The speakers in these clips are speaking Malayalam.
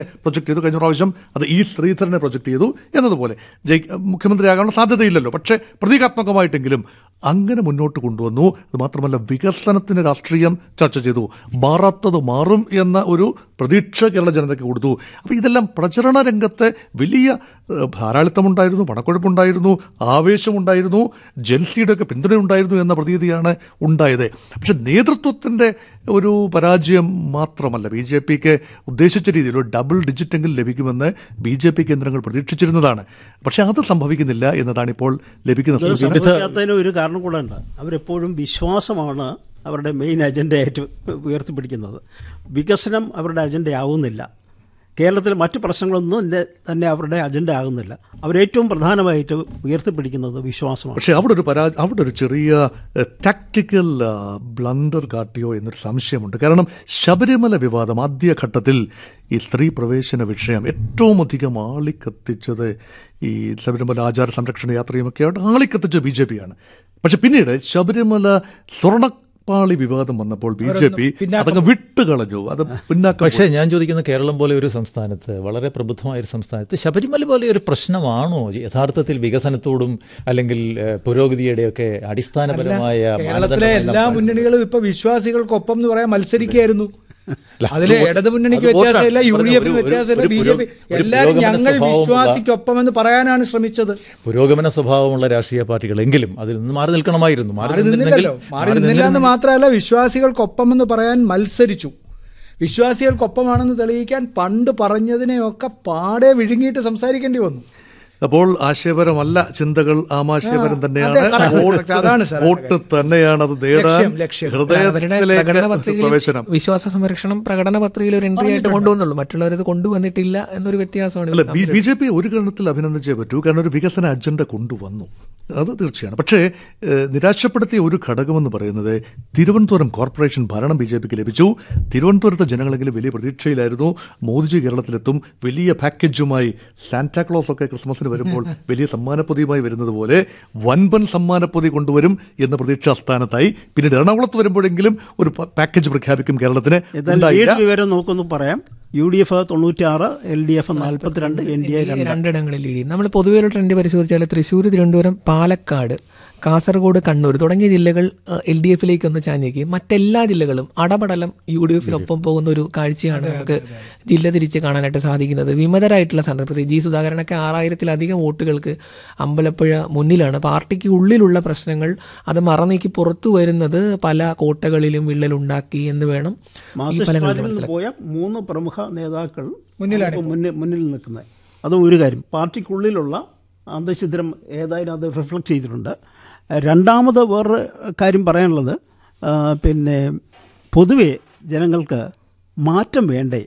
പ്രൊജക്ട് ചെയ്തു കഴിഞ്ഞ പ്രാവശ്യം അത് ഈ ശ്രീധരനെ പ്രൊജക്ട് ചെയ്തു എന്നതുപോലെ ജയി മുഖ്യമന്ത്രിയാകാനുള്ള സാധ്യതയില്ലല്ലോ പക്ഷേ പ്രതീകാത്മകമായിട്ടെങ്കിലും അങ്ങനെ മുന്നോട്ട് കൊണ്ടുവന്നു അത് മാത്രമല്ല വികസനത്തിന് രാഷ്ട്രീയം ചർച്ച ചെയ്തു മാറാത്തത് മാറും എന്ന ഒരു പ്രതീക്ഷ കേരള ജനതയ്ക്ക് കൊടുത്തു അപ്പോൾ ഇതെല്ലാം പ്രചരണ രംഗത്തെ വലിയ ഏഹ്, ധാരാളിത്തമുണ്ടായിരുന്നു പണക്കൊഴുപ്പുണ്ടായിരുന്നു ആവേശമുണ്ടായിരുന്നു ജൻസിയുടെ ഒക്കെ പിന്തുണയുണ്ടായിരുന്നു എന്ന പ്രതീതിയാണ് ഉണ്ടായത് പക്ഷെ നേതൃത്വത്തിൻ്റെ ഒരു പരാജയം മാത്രമല്ല ബി ജെ പിക്ക് ഉദ്ദേശിച്ച രീതിയിൽ ഒരു ഡബിൾ ഡിജിറ്റ് എങ്കിലും ലഭിക്കുമെന്ന് ബി ജെ പി കേന്ദ്രങ്ങൾ പ്രതീക്ഷിച്ചിരുന്നതാണ് പക്ഷെ അത് സംഭവിക്കുന്നില്ല എന്നതാണ് ഇപ്പോൾ ലഭിക്കുന്ന ഇത് സൂചന സംഭവിക്കാത്തതിന് ഒരു കാരണം കൂടെ ഉണ്ട് അവരെപ്പോഴും വിശ്വാസമാണ് അവരുടെ മെയിൻ അജണ്ടയായിട്ട് ഉയർത്തിപ്പിടിക്കുന്നത് വികസനം അവരുടെ അജണ്ടയാവുന്നില്ല കേരളത്തിലെ മറ്റ് പ്രശ്നങ്ങളൊന്നും തന്നെ- തന്നെ അവരുടെ അജണ്ട ആകുന്നില്ല അവരേറ്റവും പ്രധാനമായിട്ട് ഉയർത്തിപ്പിടിക്കുന്നത് വിശ്വാസമാണ് പക്ഷേ അവിടെ ഒരു പരാ അവിടെ ഒരു ചെറിയ ടാക്ടിക്കൽ ബ്ലണ്ടർ കാട്ടിയോ എന്നൊരു സംശയമുണ്ട് കാരണം ശബരിമല വിവാദം ആദ്യഘട്ടത്തിൽ ഈ സ്ത്രീ പ്രവേശന വിഷയം ഏറ്റവും അധികം ആളിക്കത്തിച്ചത് ഈ ശബരിമല ആചാര സംരക്ഷണ യാത്രയുമൊക്കെയായിട്ട് ആളിക്കത്തിച്ചത് ബി ജെ പിയാണ് പക്ഷെ പിന്നീട് ശബരിമല സ്വർണ്ണപ്പാളി വിവാദം വന്നപ്പോൾ ബി ജെ പി അതങ്ങ് വിട്ടുകളഞ്ഞു അത് പിന്നാക്കം പക്ഷേ ഞാൻ ചോദിക്കുന്ന കേരളം പോലെ ഒരു സംസ്ഥാനത്ത് വളരെ പ്രബുദ്ധമായ ഒരു സംസ്ഥാനത്ത് ശബരിമല പോലെ ഒരു പ്രശ്നമാണോ യഥാർത്ഥത്തിൽ വികസനത്തോടും അല്ലെങ്കിൽ ഏഹ്, പുരോഗതിയുടെയൊക്കെ അടിസ്ഥാനപരമായ കേരളത്തിലെ എല്ലാ മാനദണ്ഡം മുന്നണികളും ഇപ്പൊ വിശ്വാസികൾക്കൊപ്പം എന്ന് പറയാൻ മത്സരിക്കുകയായിരുന്നു അല്ല, അതില് അത് ഇടത് മുന്നണിക്ക് അത് വോട്ടാണ്. വ്യത്യാസമില്ല യു ഡി ഒരു- എഫിന് ഒരു- വ്യത്യാസമില്ല ഒരു ബി ജെ പുരോ- പി ഒരു എല്ലാവരും പുരോഗമന ഞങ്ങൾ സ്വഭാവമുള്ള- വിശ്വാസിക്കൊപ്പം എന്ന് പറയാനാണ് ശ്രമിച്ചത് പുരോഗമന സ്വഭാവമുള്ള രാഷ്ട്രീയ പാർട്ടികളെങ്കിലും അതിൽ നിന്ന് മാറി നിൽക്കണമായിരുന്നു മാറി നിന്നില്ലല്ലോ മാറി നിന്നില്ല എന്ന് മാത്രമല്ല വിശ്വാസികൾക്കൊപ്പം എന്ന് പറയാൻ മത്സരിച്ചു വിശ്വാസികൾക്കൊപ്പമാണെന്ന് തെളിയിക്കാൻ പണ്ട് പറഞ്ഞതിനെയൊക്കെ പാടെ വിഴുങ്ങിയിട്ട് സംസാരിക്കേണ്ടി വന്നു അപ്പോൾ ആശയപരമല്ല ചിന്തകൾ ആമാശയപരം ആ, തന്നെയാണ് അതെ, correct, വോട്ട് correct. അതാണ് സാർ വോട്ട് തന്നെയാണ് അത് നേടാൻ ലക്ഷ്യം, ലക്ഷ്യം. അവരുടെ പ്രകടന ഹൃദയത്തിലേക്ക് പ്രവേശനം പത്രികയിൽ വിശ്വാസ സംരക്ഷണം പ്രകടന പത്രികയിൽ ഒരു എൻട്രി ആയിട്ട് കൊണ്ടുവന്നുള്ളൂ മറ്റുള്ളവരത് കൊണ്ടുവന്നിട്ടില്ല എന്നൊരു വ്യത്യാസമാണ് അല്ല ഇതിൽ ബി ബി ജെ പി ഒരു ഗണത്തിൽ അഭിനന്ദിച്ചേ പറ്റൂ കാരണം ഒരു വികസന അജണ്ട കൊണ്ടുവന്നു അത് തീർച്ചയാണ് പക്ഷേ ഏഹ്, നിരാശപ്പെടുത്തിയ ഒരു ഘടകമെന്ന് പറയുന്നത് തിരുവനന്തപുരം കോർപ്പറേഷൻ ഭരണം ബി ജെ പിക്ക് ലഭിച്ചു തിരുവനന്തപുരത്തെ ജനങ്ങളെങ്കിലും വലിയ പ്രതീക്ഷയിലായിരുന്നു മോദിജി കേരളത്തിലെത്തും വലിയ പാക്കേജുമായി സാന്റാക്ലോസ് ഒക്കെ ക്രിസ്മസിന് വരുമ്പോൾ വലിയ സമ്മാനപ്പൊതിയുമായി വരുന്നത് പോലെ വൻപൻ സമ്മാനപ്പൊതി കൊണ്ടുവരും എന്ന പ്രതീക്ഷാ സ്ഥാനത്തായി പിന്നീട് എറണാകുളത്ത് വരുമ്പോഴെങ്കിലും ഒരു പ- പാക്കേജ് പ്രഖ്യാപിക്കും കേരളത്തിന് എന്നാൽ ഉണ്ടായില്ല ലീഡ് വിവരം നോക്കുന്നു പറയാം യു ഡി എഫ് തൊണ്ണൂറ്റിയാറ് എൽ ഡി എഫ് നാൽപ്പത്തിരണ്ട് എൻ ഡി എ രണ്ട് രണ്ടിടങ്ങളിൽ ലീഡ് ചെയ്യും നമ്മൾ പൊതുവെ ഒരു ട്രെൻഡ് പരിശോധിച്ചാൽ തൃശ്ശൂർ തിരുവനന്തപുരം പാലക്കാട് കാസർഗോഡ് കണ്ണൂർ തുടങ്ങിയ ജില്ലകൾ എൽ ഡി എഫിലേക്ക് ഒന്ന് ചാഞ്ഞേക്കും മറ്റെല്ലാ ജില്ലകളും അടപടലം യു ഡി എഫിനൊപ്പം പോകുന്ന ഒരു കാഴ്ചയാണ് നമുക്ക് ജില്ല തിരിച്ച് കാണാനായിട്ട് സാധിക്കുന്നത് വിമതരായിട്ടുള്ള സ്ഥാനം പ്രത്യേകിച്ച് ജി സുധാകരനൊക്കെ ആറായിരത്തിലധികം വോട്ടുകൾക്ക് അമ്പലപ്പുഴ മുന്നിലാണ് പാർട്ടിക്ക് ഉള്ളിലുള്ള പ്രശ്നങ്ങൾ അത് മറന്നേക്ക് പുറത്തു വരുന്നത് പല കോട്ടകളിലും വിള്ളലുണ്ടാക്കി എന്ന് വേണം ഈ മാർക്സിസ്റ്റ് ഫലങ്ങളിൽ പാർട്ടിയിൽ നിന്ന് പോയ മൂന്ന് പ്രമുഖ നേതാക്കൾ മുന്നിലാണ് ഇപ്പോൾ മുന്നിൽ മുന്നിൽ നിൽക്കുന്നത് അത് ഒരു കാര്യം പാർട്ടിക്കുള്ളിലുള്ള അന്തഛിദ്രം ഏതായാലും അത് റിഫ്ലക്ട് ചെയ്തിട്ടുണ്ട് രണ്ടാമത് വേറൊരു കാര്യം പറയാനുള്ളത് ആ, പിന്നെ പൊതുവെ ജനങ്ങൾക്ക് മാറ്റം വേണ്ടേ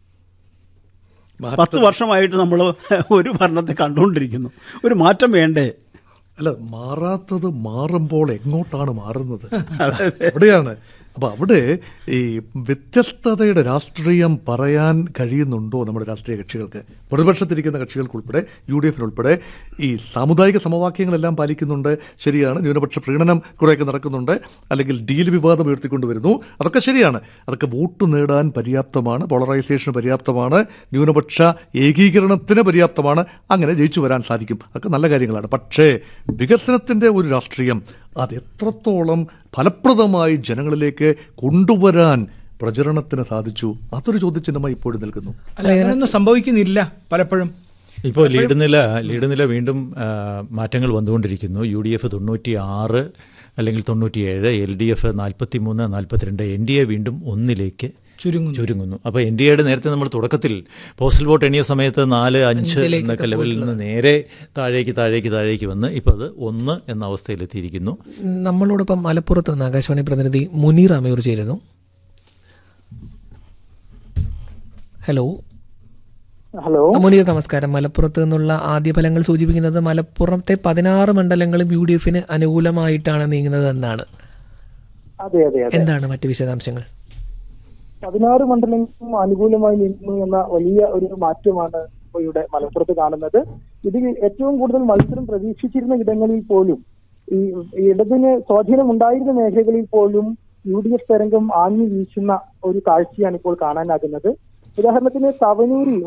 പത്ത് വർഷമായിട്ട് നമ്മൾ ഒരു ഭരണത്തെ കണ്ടുകൊണ്ടിരിക്കുന്നു ഒരു മാറ്റം വേണ്ടേ അല്ല മാറാത്തത് മാറുമ്പോൾ എങ്ങോട്ടാണ് മാറുന്നത് അവിടെയാണ് അപ്പൊ അവിടെ ഈ വ്യത്യസ്തതയുടെ രാഷ്ട്രീയം പറയാൻ കഴിയുന്നുണ്ടോ നമ്മുടെ രാഷ്ട്രീയ കക്ഷികൾക്ക് പ്രതിപക്ഷത്തിരിക്കുന്ന കക്ഷികൾക്കുൾപ്പെടെ യു ഡി എഫിനുൾപ്പെടെ ഈ സാമുദായിക സമവാക്യങ്ങളെല്ലാം പാലിക്കുന്നുണ്ട് ശരിയാണ് ന്യൂനപക്ഷ പ്രീണനം കുറേയൊക്കെ നടക്കുന്നുണ്ട് അല്ലെങ്കിൽ ഡീൽ വിവാദം ഉയർത്തിക്കൊണ്ടുവരുന്നു അതൊക്കെ ശരിയാണ് അതൊക്കെ വോട്ട് നേടാൻ പര്യാപ്തമാണ് പോളറൈസേഷന് പര്യാപ്തമാണ് ന്യൂനപക്ഷ ഏകീകരണത്തിന് പര്യാപ്തമാണ് അങ്ങനെ ജയിച്ചു വരാൻ സാധിക്കും അതൊക്കെ നല്ല കാര്യങ്ങളാണ് പക്ഷേ വികസനത്തിന്റെ ഒരു രാഷ്ട്രീയം അത് എത്രത്തോളം ഫലപ്രദമായി ജനങ്ങളിലേക്ക് കൊണ്ടുവരാൻ പ്രചരണത്തിന് സാധിച്ചു അതൊരു ചോദ്യചിഹ്നമായി ഇപ്പോഴും നിൽക്കുന്നു അല്ല അങ്ങനെയൊന്നും സംഭവിക്കുന്നില്ല പലപ്പോഴും ഇപ്പോൾ ലീഡ് നില ലീഡ് നില വീണ്ടും ആ, മാറ്റങ്ങൾ വന്നുകൊണ്ടിരിക്കുന്നു യു ഡി എഫ് തൊണ്ണൂറ്റി ആറ് അല്ലെങ്കിൽ തൊണ്ണൂറ്റിയേഴ് എൽ ഡി എഫ് നാൽപ്പത്തി മൂന്ന് നാൽപ്പത്തിരണ്ട് എൻ ഡി എ വീണ്ടും ഒന്നിലേക്ക് ചുരുങ്ങുന്നു ചുരുങ്ങുന്നു അപ്പോൾ എൻ ഡി എയുടെ നേരത്തെ നമ്മൾ തുടക്കത്തിൽ പോസ്റ്റൽ വോട്ട് എണ്ണിയ സമയത്ത് നാല് അഞ്ച് എന്നൊക്കെ ലെവലിൽ നിന്ന് നേരെ താഴേക്ക് താഴേക്ക് താഴേക്ക് വന്ന് ഇപ്പോൾ അത് ഒന്ന് എന്ന അവസ്ഥയിലെത്തിയിരിക്കുന്നു നമ്മളോടൊപ്പം മലപ്പുറത്ത് നിന്ന് ആകാശവാണി പ്രതിനിധി മുനീർ അമയൂർ ചേരുന്നു ഹലോ ഹലോ മുനീർ നമസ്കാരം മലപ്പുറത്ത് നിന്നുള്ള ആദ്യ ഫലങ്ങൾ സൂചിപ്പിക്കുന്നത് മലപ്പുറത്തെ പതിനാറ് മണ്ഡലങ്ങളും യു ഡി എഫിന് അനുകൂലമായിട്ടാണ് നീങ്ങുന്നത് എന്നാണ് അതെ അതെ അതെ എന്താണ് മറ്റ് വിശദാംശങ്ങൾ പതിനാറ് മണ്ഡലങ്ങൾക്കും അനുകൂലമായി നിന്നു എന്ന വലിയ ഒരു മാറ്റമാണ് ഇപ്പോൾ ഇവിടെ മലപ്പുറത്ത് കാണുന്നത് ഇതിൽ ഏറ്റവും കൂടുതൽ മത്സരം പ്രതീക്ഷിച്ചിരുന്ന ഇടങ്ങളിൽ പോലും ഈ ഈ ഇടതിന് സ്വാധീനം ഉണ്ടായിരുന്ന മേഖലകളിൽ പോലും യു ഡി എഫ് തരംഗം ആഞ്ഞു വീശുന്ന ഒരു കാഴ്ചയാണ് ഇപ്പോൾ കാണാനാകുന്നത് ഉദാഹരണത്തിന് തവനൂരിൽ